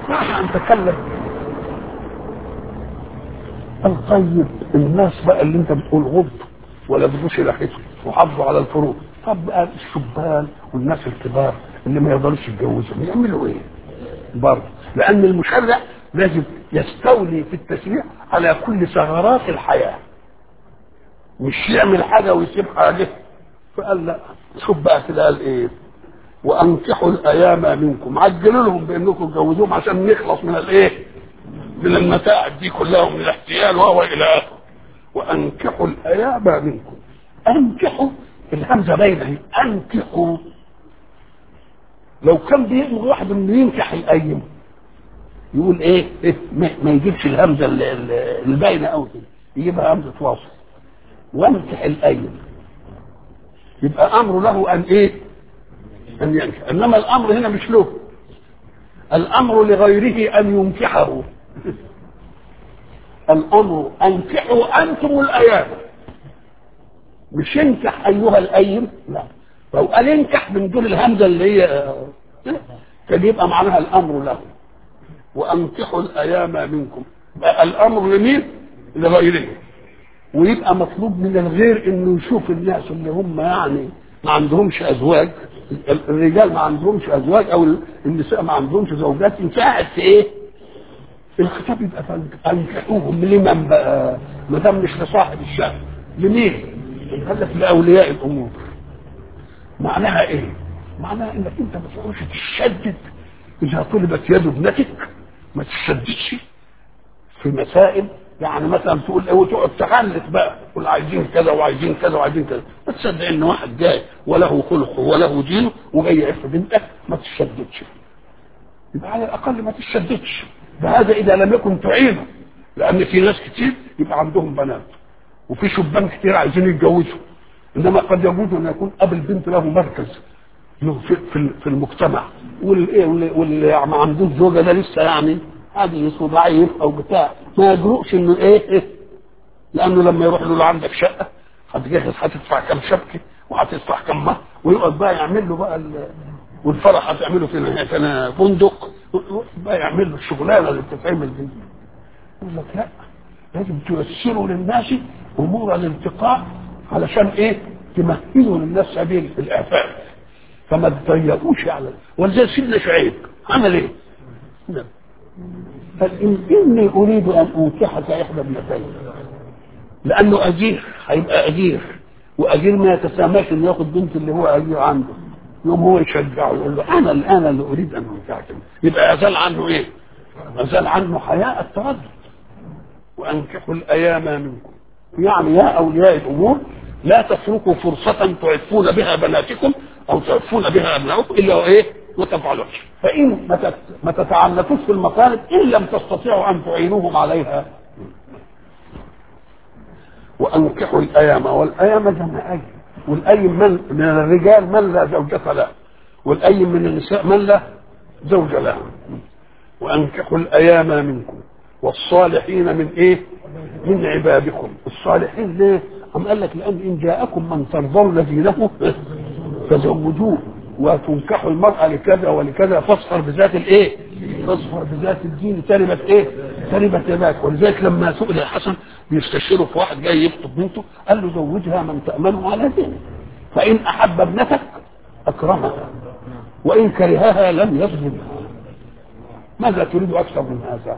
نستطيع ان نتكلم الطيب الناس بقى اللي انت بتقول غض ولا تبوش لحيتهم وحافظوا على الفروض طب بقى الشبان والناس الكبار اللي ما يقدروش يتجوزوا يعملوا ايه؟ برضه لان المشرع لازم يستولي في التشريع على كل ثغرات الحياه مش يعمل حاجه ويسيب حاجه فقال لا شوف بقى كده قال ايه وانكحوا الايام منكم عجلوا لهم بانكم تجوزوهم عشان نخلص من الايه من المتاعب دي كلها ومن الاحتيال وهو الى اخره وانكحوا الايام منكم انكحوا الهمزه باينه اهي انكحوا لو كان بيأمر واحد انه ينكح الايم يقول ايه, إيه ما, ما يجيبش الهمزه الباينه قوي كده يجيبها همزه واصل وانكح الايم يبقى امره له ان ايه ان ينكح انما الامر هنا مش له الامر لغيره ان ينكحه الامر انكحوا انتم الايام مش انكح ايها الايم لا لو قال انكح من دون الهمزه اللي هي كان يبقى معناها الامر له وانكحوا الايام منكم بقى الامر لمين لغيره ويبقى مطلوب من الغير انه يشوف الناس اللي هم يعني ما عندهمش ازواج الرجال ما عندهمش ازواج او النساء ما عندهمش زوجات يساعد في ايه؟ الخطاب يبقى انكحوهم لمن بقى ما دام مش لصاحب الشأن لمين؟ قال لك لاولياء الامور معناها ايه؟ معناها انك انت ما تقولش تشدد اذا طلبت يد ابنتك ما تشددش في مسائل يعني مثلا تقول ايه وتقعد تغلط بقى تقول عايزين كذا وعايزين كذا وعايزين كذا ما تصدق ان واحد جاي وله خلقه وله دينه وجاي يعف بنتك ما تشددش يبقى على الاقل ما تشددش بهذا اذا لم يكن تعينه لان في ناس كتير يبقى عندهم بنات وفي شبان كتير عايزين يتجوزوا انما قد يجوز ان يكون اب البنت له مركز له في في, في المجتمع والايه واللي ما عندوش زوجه ده لسه يعني حديث وضعيف او بتاع ما يجرؤش انه ايه, إيه لانه لما يروح له عندك شقه هتجهز هتدفع كم شبكه وهتدفع كم مهر ويقعد بقى يعمل له بقى والفرح هتعمله في في فندق بقى يعمل له الشغلانه اللي بتتعمل دي يقول لك لا لازم تيسروا للناس امور الالتقاء علشان ايه تمهدوا للناس سبيل الاعفاف فما تضيقوش على ولذلك سيدنا شعيب عمل ايه؟ نعم قال إن إني أريد أن أنكحك إحدى ابنتين لأنه أجير هيبقى أجير وأجير ما يتساماش إنه ياخد بنت اللي هو أجير عنده يوم هو يشجعه يقول له أنا الآن اللي أريد أن أنكحك يبقى أزال عنه إيه؟ أزال عنه حياء التردد وأنكحوا الأيام منكم يعني يا أولياء الأمور لا تتركوا فرصة تعفون بها بناتكم أو تعفون بها أبنائكم إلا وإيه؟ ما تفعلوش فإن ما تتعنتوش في المطالب إن لم تستطيعوا أن تعينوهم عليها وأنكحوا الأيام والأيام جمع أيم والأيم من من الرجال من لا زوجة له والأيم من النساء من لا زوج له وأنكحوا الأيام منكم والصالحين من إيه؟ من عبادكم الصالحين ليه؟ أم قال لك لأن إن جاءكم من ترضون دينه فزوجوه وتنكحوا المرأة لكذا ولكذا فاصفر بذات الايه؟ فاصفر بذات الدين تربت ايه؟ تربت يداك ولذلك لما سئل الحسن بيستشيره في واحد جاي يخطب بنته قال له زوجها من تأمنه على دينه فإن أحب ابنتك أكرمها وإن كرهها لم يظلمها ماذا تريد أكثر من هذا؟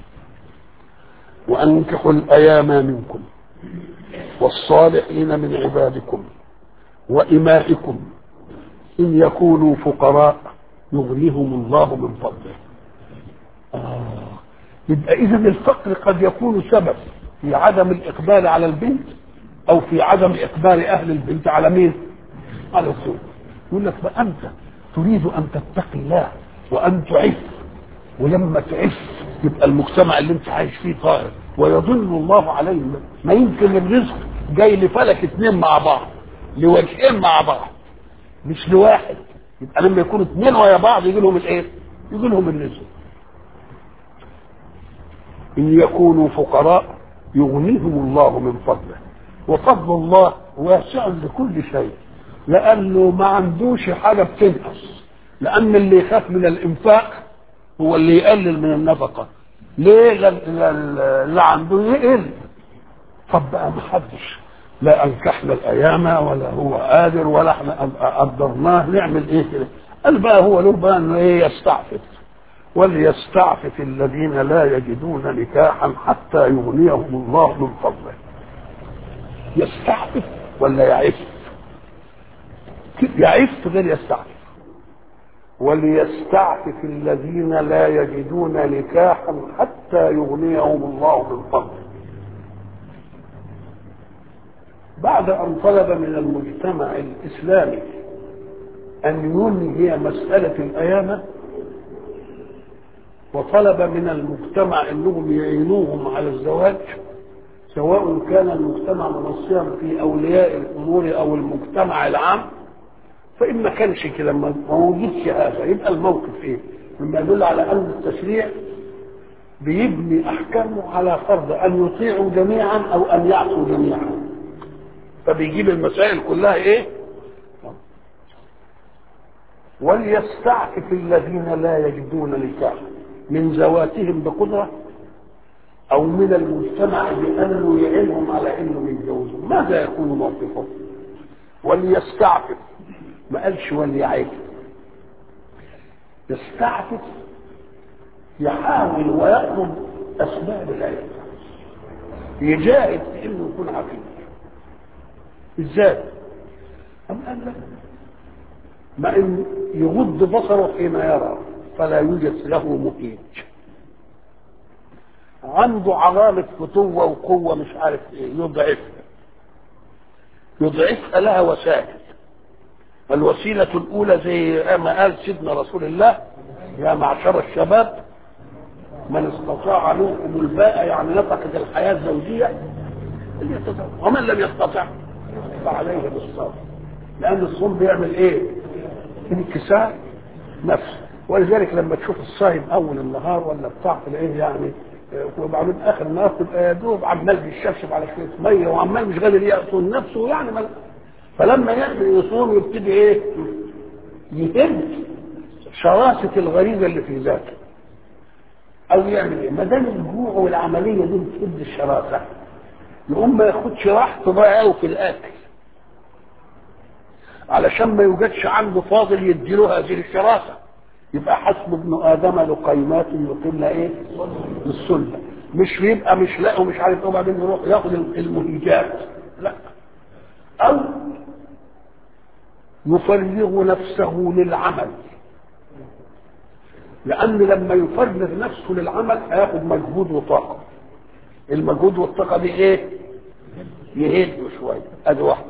وأنكحوا الأيام منكم والصالحين من عبادكم وإمائكم إن يكونوا فقراء يغنيهم الله من فضله آه. يبقى إذا الفقر قد يكون سبب في عدم الإقبال على البنت أو في عدم إقبال أهل البنت على مين؟ على الزوج يقول لك فأنت تريد أن تتقي الله وأن تعف ولما تعف يبقى المجتمع اللي أنت عايش فيه طاهر ويظل الله عليه ما يمكن الرزق جاي لفلك اتنين مع بعض لوجهين مع بعض مش لواحد يبقى لما يكونوا اثنين ويا بعض يجي لهم الايه؟ يجي لهم الرزق. ان يكونوا فقراء يغنيهم الله من فضله وفضل الله واسع لكل شيء لانه ما عندوش حاجه بتنقص لان اللي يخاف من الانفاق هو اللي يقلل من النفقه ليه لا- لا- اللي عنده يقل طب بقى ما حدش لا انكحنا الايام ولا هو قادر ولا احنا قدرناه نعمل ايه كده قال بقى هو له بقى انه ايه يستعفف وليستعفف الذين لا يجدون نكاحا حتى يغنيهم الله من فضله يستعفف ولا يعف يعف غير يستعفف وليستعفف الذين لا يجدون نكاحا حتى يغنيهم الله من فضله بعد ان طلب من المجتمع الاسلامي ان ينهي مساله الايامه وطلب من المجتمع انهم يعينوهم على الزواج سواء كان المجتمع منصيا في اولياء الامور او المجتمع العام فان ما كانش كده ما ما وجدش هذا يبقى الموقف ايه؟ مما يدل على ان التشريع بيبني احكامه على فرض ان يطيعوا جميعا او ان يعصوا جميعا فبيجيب المسائل كلها ايه؟ وليستعفف الذين لا يجدون نكاحا من ذواتهم بقدره او من المجتمع بانه يعينهم على انهم يتجوزوا ماذا يكون موقفهم؟ وليستعفف ما قالش وليعف يستعفف يحاول ويطلب اسباب العلم يجاهد في انه يكون عفيف ازاي؟ أم قال لك ما ان يغض بصره حين يرى فلا يوجد له مهيج عنده علامة فتوة وقوة مش عارف ايه يضعفها يضعفها لها وسائل الوسيلة الأولى زي ما قال سيدنا رسول الله يا معشر الشباب من استطاع منكم الباء يعني نفقة الحياة الزوجية فليتزوج ومن لم يستطع فعليه بالصبر لأن الصوم بيعمل إيه؟ انكسار نفس ولذلك لما تشوف الصايم أول النهار ولا بتاع تلاقيه يعني وبعدين آخر النهار تبقى يا دوب عمال بيشفشف على شوية مية وعمال مش قادر يأصل نفسه يعني مل... فلما يقدر يصوم يبتدي إيه؟ يهد شراسة الغريزة اللي في ذاته أو يعمل إيه؟ ما دام الجوع والعملية دي بتهد الشراسة يقوم ما ياخدش راحته بقى قوي في الاكل علشان ما يوجدش عنده فاضل يديله هذه الشراسه يبقى حسب ابن ادم لقيمات يقيمنا ايه؟ السنه مش يبقى مش لاقي ومش عارف ايه وبعدين يروح ياخد المهيجات لا او يفرغ نفسه للعمل لان لما يفرغ نفسه للعمل هياخد مجهود وطاقه المجهود والطاقه دي ايه يهدوا شويه ادي واحده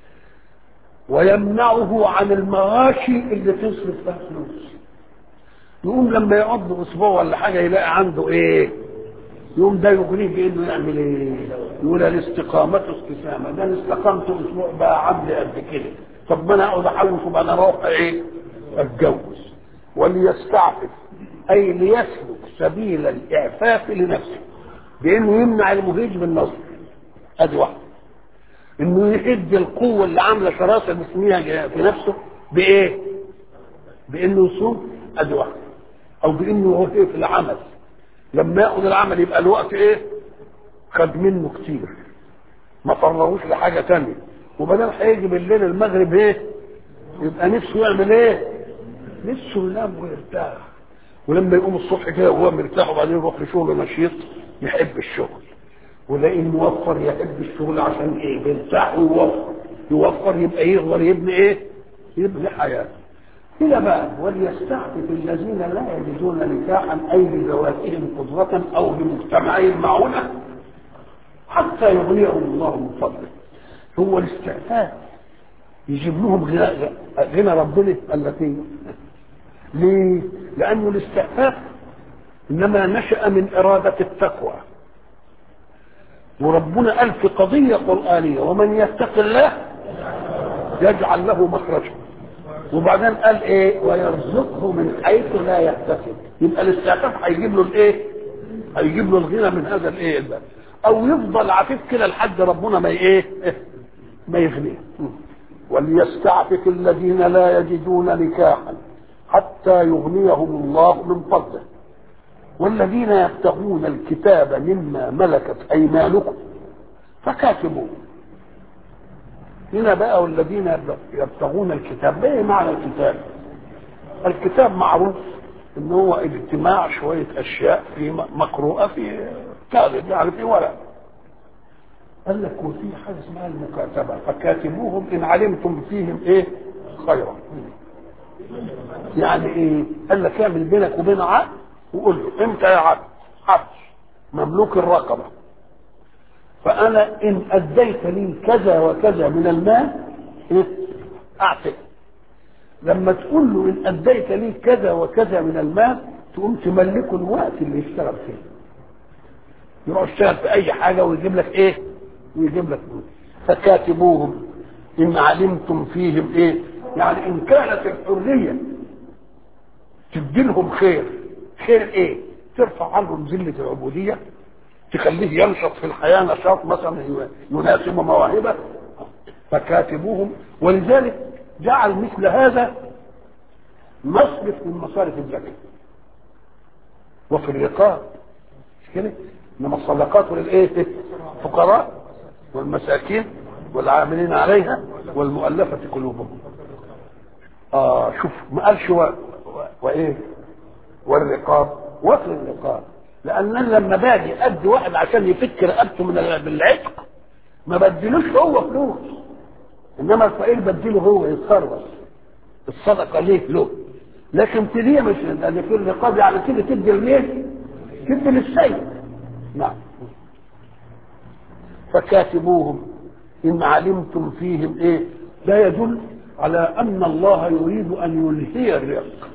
ويمنعه عن المغاشي اللي تصرف فيها فلوس يقوم لما يقضي اسبوع ولا حاجه يلاقي عنده ايه يقوم ده يغنيه بانه يعمل ايه يقول الاستقامة استسامة ده انا استقمت اسبوع بقى عبد قد كده طب ما انا اقعد احوش وبقى انا اروح ايه اتجوز وليستعفف اي ليسلك سبيل الاعفاف لنفسه بانه يمنع المهيج بالنصر ادي واحده انه يهد القوه اللي عامله شراسه جسميه في نفسه بايه؟ بانه يصوم ادي واحده او بانه هو ايه في العمل لما ياخذ العمل يبقى الوقت ايه؟ خد منه كتير ما فرغوش لحاجه تانية وبدل هيجي بالليل المغرب ايه؟ يبقى نفسه يعمل ايه؟ نفسه ينام ويرتاح ولما يقوم الصبح كده وهو مرتاح وبعدين يروح لشغله نشيط يحب الشغل ولاقيه موفر يحب الشغل عشان ايه بيرتاح ويوفر يوفر يبقى يقدر يبني ايه يبني حياته كده بقى وليستعفف الذين لا يجدون نكاحا اي لذواتهم قدرة او بمجتمعهم معونة حتى يغنيهم الله من فضله هو الاستعفاف يجيب لهم غنى غنى ربنا التي ليه؟ لأنه الاستعفاف إنما نشأ من إرادة التقوى وربنا قال في قضية قرآنية ومن يتق الله يجعل له مخرجا وبعدين قال ايه ويرزقه من حيث لا يحتسب يبقى الاستعفاف هيجيب له الايه هيجيب له الغنى من هذا الايه ده او يفضل عفيف كده لحد ربنا ما ايه ما يغنيه وليستعفف الذين لا يجدون نكاحا حتى يغنيهم الله من فضله والذين يبتغون الكتاب مما ملكت ايمانكم فكاتبوه هنا بقى والذين يبتغون الكتاب ما معنى الكتاب الكتاب معروف ان هو اجتماع شويه اشياء في مقروءه في كاغذ يعني في ورق قال لك وفي حاجه اسمها المكاتبه فكاتبوهم ان علمتم فيهم ايه خيرا يعني ايه قال لك اعمل بينك وبين عبد وقول له انت يا عبد عبد مملوك الرقبه فانا ان اديت لي كذا وكذا من المال ايه اعتق لما تقول له ان اديت لي كذا وكذا من المال تقوم تملكه الوقت اللي يشتغل فيه يروح يشتغل في اي حاجه ويجيب لك ايه ويجيب لك فلوس فكاتبوهم ان علمتم فيهم ايه يعني ان كانت الحريه تدي لهم خير خير ايه ترفع عنهم ذله العبوديه تخليه ينشط في الحياه نشاط مثلا يناسب مواهبه فكاتبوهم ولذلك جعل مثل هذا مصرف من مصارف الزكاه وفي الرقاب مش كده انما الصدقات للايه الفقراء والمساكين والعاملين عليها والمؤلفة قلوبهم اه شوف ما قالش و... و... وايه والرقاب وفي الرقاب لان أنا لما باجي ادي واحد عشان يفك رقبته من بالعتق ما بديلوش هو فلوس انما الفقير بديله هو يتصرف الصدقه ليه له لكن في دي مش لان في الرقاب يعني كده تدي لمين؟ تدي للسيد نعم فكاتبوهم ان علمتم فيهم ايه لا يدل على ان الله يريد ان يلهي الرق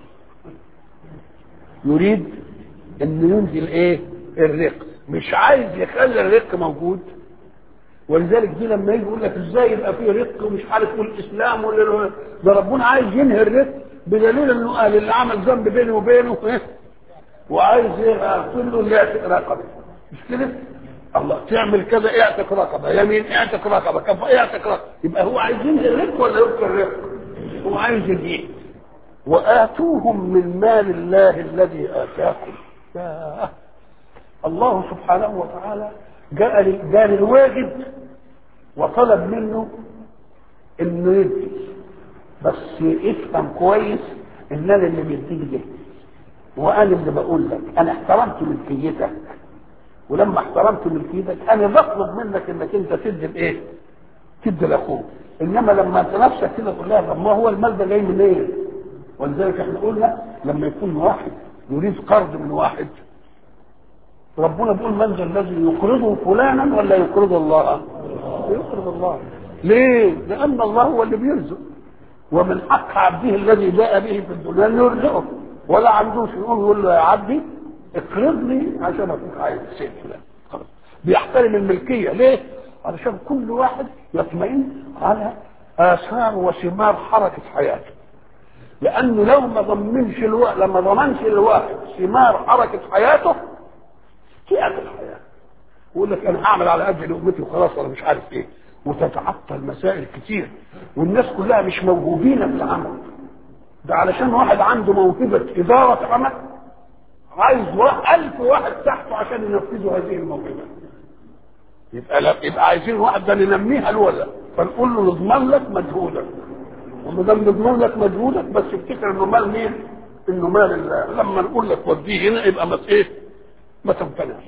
يريد ان ينزل ايه الرق مش عايز يخلي الرق موجود ولذلك دي لما يجي يقول لك ازاي يبقى فيه رق ومش عارف والاسلام ولا ده ربنا عايز ينهي الرق بدليل انه قال اللي عمل ذنب بينه وبينه ايه وعايز يقول له اللي يعتق رقبه مش كده؟ الله تعمل كذا اعتق رقبه يمين اعتق رقبه كف اعتق رقبه يبقى هو عايز ينهي الرق ولا يبقى الرق؟ هو عايز ينهيه واتوهم من مال الله الذي اتاكم يا الله سبحانه وتعالى جاء جاء للواجب وطلب منه انه يدي بس افهم كويس ان انا اللي بيديك ده وانا اللي بقول لك انا احترمت ملكيتك ولما احترمت ملكيتك انا بطلب منك انك انت تدي الايه؟ تدي لاخوك انما لما انت نفسك كده تقول لها طب ما هو المال ده جاي منين؟ إيه؟ ولذلك احنا قلنا لما يكون واحد يريد قرض من واحد ربنا بيقول من ذا الذي يقرضه فلانا ولا يقرض الله؟ يقرض الله ليه؟ لأن الله هو اللي بيرزق ومن حق عبده الذي جاء به في الدنيا أن يرزقه ولا عندوش يقول يقول له يا عبدي اقرضني عشان اكون عايز شيء فلان خلاص بيحترم الملكيه ليه؟ علشان كل واحد يطمئن على اثار وثمار حركه حياته لانه لو ما ضمنش الواحد لما ضمنش الواحد ثمار حركه حياته تعب الحياه يقول لك انا هعمل على قد لقمتي وخلاص ولا مش عارف ايه وتتعطل مسائل كتير والناس كلها مش موهوبين في العمل ده علشان واحد عنده موهبه اداره عمل عايز ألف واحد تحته عشان ينفذوا هذه الموهبه يبقى لا يبقى عايزين واحد ده ننميها الولا فنقول له نضمن لك مجهودك وما دام نضمن لك مجهودك بس افتكر انه مال مين؟ انه مال الله لما نقول لك وديه هنا يبقى ما ايه؟ ما تمتنعش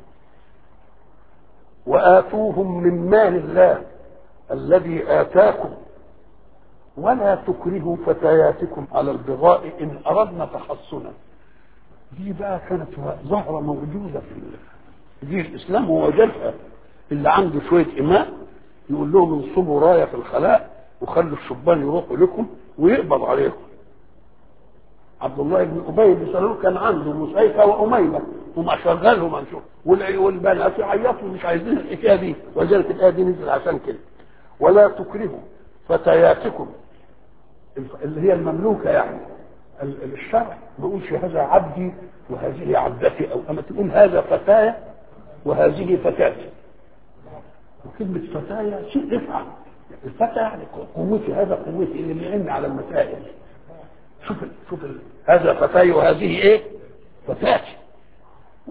وآتوهم من مال الله الذي آتاكم ولا تكرهوا فتياتكم على البغاء إن أردنا تحصنا دي بقى كانت ظاهرة موجودة في دين الإسلام ووجدها اللي عنده شوية إماء يقول لهم انصبوا راية في الخلاء وخلوا الشبان يروحوا لكم ويقبض عليكم عبد الله بن ابي بن سلول كان عنده مسيفه واميمه وما شغلهم عن شغل والبنات يعيطوا مش عايزين الحكايه دي ولذلك الايه دي نزل عشان كده ولا تكرهوا فتياتكم اللي هي المملوكه يعني الشرع ما يقولش هذا عبدي وهذه عبدتي او اما تقول هذا فتايا وهذه فتاتي وكلمة فتايا شيء افعل الفتى يعني قوتي هذا قوتي اللي بيعن على المسائل شوف ال شوف ال هذا فتاي وهذه ايه؟ فتاتي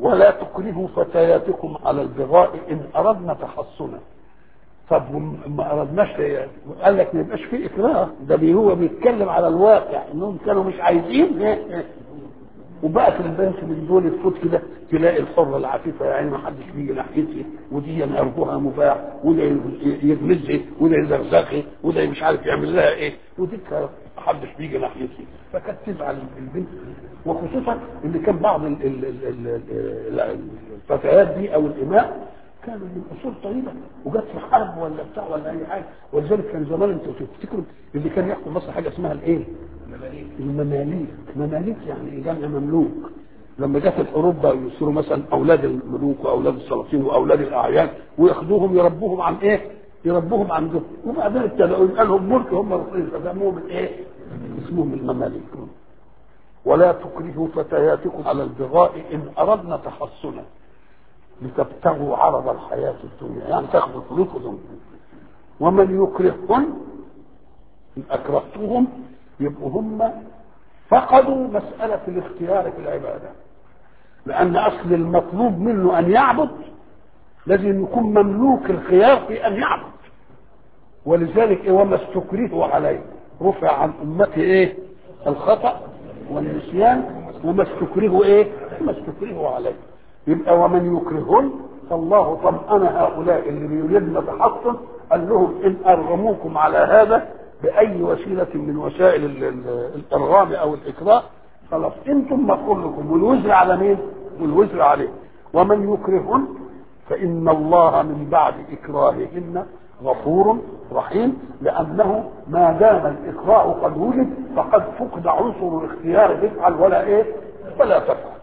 ولا تكرهوا فتياتكم على البغاء ان اردنا تحصنا طب ما اردناش قال لك ما يبقاش في اكراه ده هو بيتكلم على الواقع انهم كانوا مش عايزين وبقت البنت من دول تفوت كده تلاقي الحره العفيفه يعني ما حدش بيجي ناحيتي ودي يرجوها مباح وده يغمزها وده يزغزغها وده مش عارف يعمل لها ايه ودي ما حدش بيجي ناحيتي فكانت تزعل البنت وخصوصا ان كان بعض ال ال ال ال الفتيات دي او الاماء كانوا من اصول طيبه وجت في حرب ولا بتاع ولا اي حاجه ولذلك كان زمان انتوا تفتكروا اللي كان يحكم مصر حاجه اسمها الايه؟ المماليك مماليك يعني جمع مملوك لما جت الحروب بقى يصيروا مثلا اولاد الملوك واولاد السلاطين واولاد الاعيان وياخدوهم يربوهم عن ايه؟ يربوهم عندهم وبعدين ابتدأوا يبقى لهم ملك هم المصريين فسموهم الايه؟ اسمهم المماليك ولا تكرهوا فتياتكم على البغاء ان اردنا تحصنا لتبتغوا عرض الحياة الدنيا يعني تاخذوا فلوسهم ومن يكرههن إن أكرهتهم يبقوا هم فقدوا مسألة الاختيار في العبادة لأن أصل المطلوب منه أن يعبد لازم يكون مملوك الخيار في أن يعبد ولذلك إيه وما استكرهوا عليه رفع عن أمتي إيه الخطأ والنسيان وما استكرهوا إيه ما استكرهوا عليه يبقى ومن يكرهن فالله طمأن هؤلاء اللي يريدن تحصن قال لهم إن أرغموكم على هذا بأي وسيلة من وسائل الإرغام أو الإكراه خلاص أنتم مغفور لكم والوزر على مين؟ والوزر عليه ومن يكرهن فإن الله من بعد إكراههن غفور رحيم لأنه ما دام الإكراه قد وجد فقد فقد عنصر الاختيار تفعل ولا إيه؟ ولا تفعل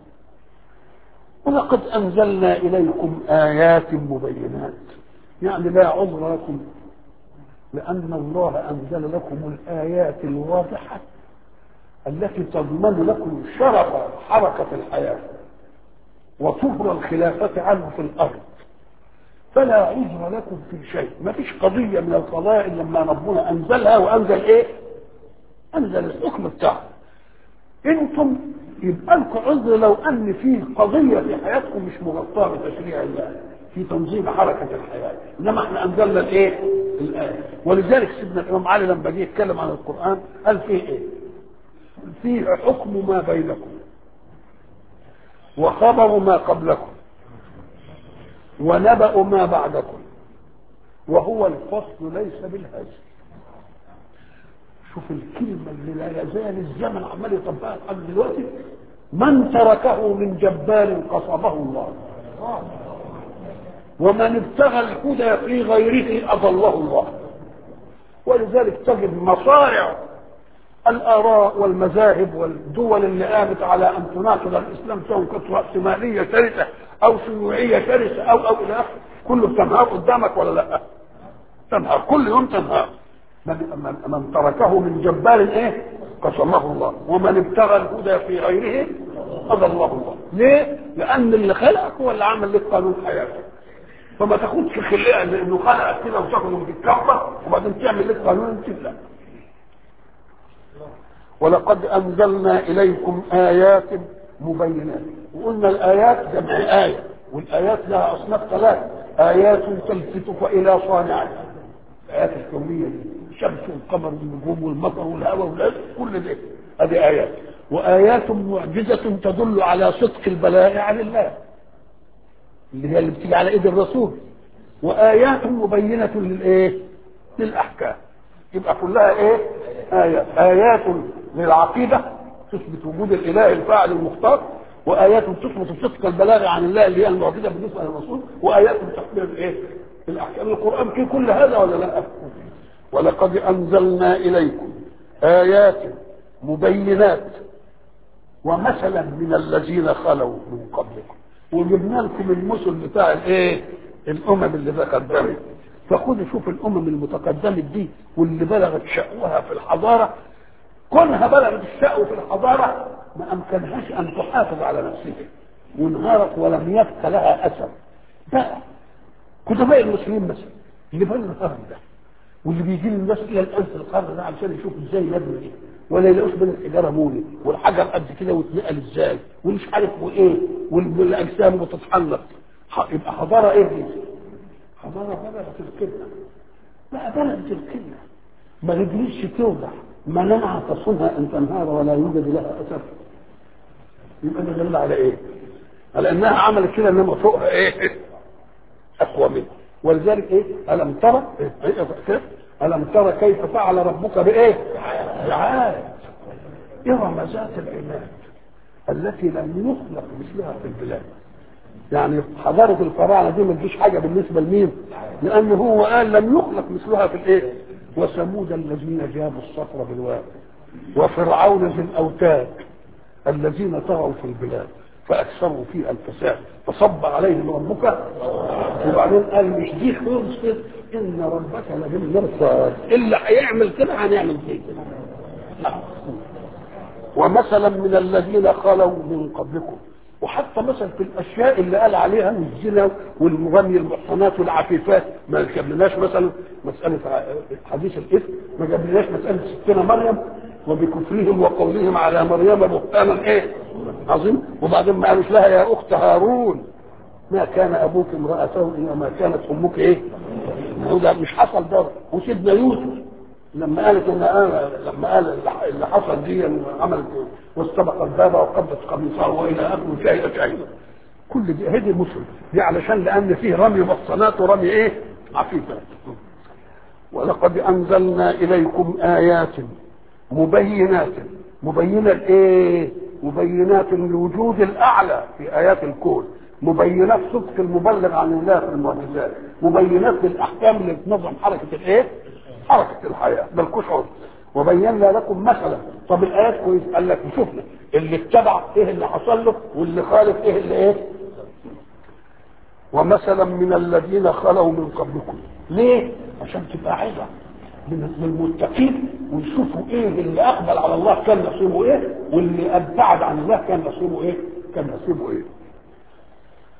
ولقد أنزلنا إليكم آيات مبينات يعني لا عذر لكم لأن الله أنزل لكم الآيات الواضحة التي تضمن لكم شرف حركة الحياة وطهر الخلافة عنه في الأرض فلا عذر لكم في شيء ما فيش قضية من القضايا إلا لما ربنا أنزلها وأنزل إيه أنزل الحكم بتاعه أنتم يبقى لكم عذر لو أن في قضية في حياتكم مش مغطاة بتشريع الله في تنظيم حركة الحياة إنما احنا أنزلنا الإيه الآية ولذلك سيدنا الإمام علي لما جه يتكلم عن القرآن قال فيه إيه فيه حكم ما بينكم وخبر ما قبلكم ونبأ ما بعدكم وهو الفصل ليس بالهزل شوف الكلمة اللي لا يزال الزمن عمال يطبقها لحد دلوقتي من تركه من جبار قصبه الله ومن ابتغى الهدى في غيره أضله الله ولذلك تجد مصارع الآراء والمذاهب والدول اللي قامت على أن تناقض الإسلام سواء كانت رأسمالية شرسة أو شيوعية شرسة أو أو إلى آخره كله تنهار قدامك ولا لا؟ تنهار كل يوم تنهار من, من, من تركه من جبار إيه؟ قسمه الله ومن ابتغى الهدى في غيره أضله الله ليه؟ لأن اللي خلقك هو اللي عمل لك قانون حياتك فما تاخدش خلقها لانه خلقك كده وتاخده وتتكبر وبعدين تعمل لك قانون انت لا ولقد انزلنا اليكم ايات مبينات وقلنا الايات جمع ايه والايات لها اصناف ثلاث ايات تلفتك الى صانعها الايات الكونيه دي الشمس والقمر والنجوم والمطر والهواء والأرض كل ده هذه ايات وايات معجزه تدل على صدق البلاء عن الله اللي هي اللي بتيجي على ايد الرسول وايات مبينه للايه للاحكام يبقى كلها ايه ايات ايات للعقيده تثبت وجود الاله الفاعل المختار وايات تثبت صدق البلاغ عن الله اللي هي المعجزه بالنسبه للرسول وايات تحمل الايه الاحكام القران فيه كل هذا ولا لا ولقد انزلنا اليكم ايات مبينات ومثلا من الذين خلوا من قبلكم وجبنا لكم المثل بتاع الايه الامم اللي تقدمت فخذوا شوف الامم المتقدمه دي واللي بلغت شأوها في الحضاره كونها بلغت الشأو في الحضاره ما امكنهاش ان تحافظ على نفسها وانهارت ولم يبق لها اثر بقى كتباء المسلمين مثلا اللي بنوا الهرم ده واللي بيجي الناس الى الان في القرن ده علشان يشوفوا ازاي يبنوا ايه ولا يلاقوش بين الحجاره مولد والحجر قد كده واتنقل ازاي ومش عارف وايه والاجسام بتتحلق يبقى حضاره ايه دي؟ حضاره بلغت الكلمه لا بلغت الكلمه ما رجليش توضع مناعة تصونها ان تنهار ولا يوجد لها اثر يبقى ده دل على ايه؟ على انها عملت كده انما فوقها ايه؟ اقوى منها ولذلك ايه؟ الم ترى إيه؟ الم ترى كيف فعل ربك بايه؟ بعاد ارم ذات العماد التي لم يخلق مثلها في البلاد يعني حضارة الفراعنة دي ما تجيش حاجة بالنسبة لمين؟ لأن هو قال لم يخلق مثلها في الإيه؟ وثمود الذين جابوا الصخر بالواد وفرعون ذي الأوتاد الذين طغوا في البلاد فأكثروا فيها الفساد فصب عليهم ربك وبعدين قال مش دي خلصت إن ربك لبالمرصاد اللي هيعمل كده هنعمل فيه كده ومثلا من الذين خلوا من قبلكم وحتى مثلا في الاشياء اللي قال عليها الزنا والمغني المحصنات والعفيفات ما جابلناش مثلا مساله حديث الاثم ما جابلناش مساله ستنا مريم وبكفرهم وقولهم على مريم بهتانا ايه عظيم وبعدين ما قالوش لها يا اخت هارون ما كان ابوك امراه سوء وما كانت امك ايه ده مش حصل ده وسيدنا يوسف لما قالت ان انا لما قال اللي حصل دي عملت واستبق الباب وقبضت قميصه والى اخره شيء شيء كل دي هدي مسلم دي علشان لان فيه رمي محصنات ورمي ايه عفيفات ولقد انزلنا اليكم ايات مبينات مبينه الايه مبينات الوجود الاعلى في ايات الكون مبينات صدق المبلغ عن الله في المعجزات مبينات الاحكام اللي بتنظم حركه الايه حركة الحياة ده الكشعر وبينا لكم مثلا طب الآيات كويس قال لك شفنا اللي اتبع ايه اللي حصل له واللي خالف ايه اللي ايه ومثلا من الذين خلوا من قبلكم ليه عشان تبقى عظة من المتقين ويشوفوا ايه اللي اقبل على الله كان نصيبه ايه واللي ابتعد عن الله كان نصيبه ايه كان نصيبه ايه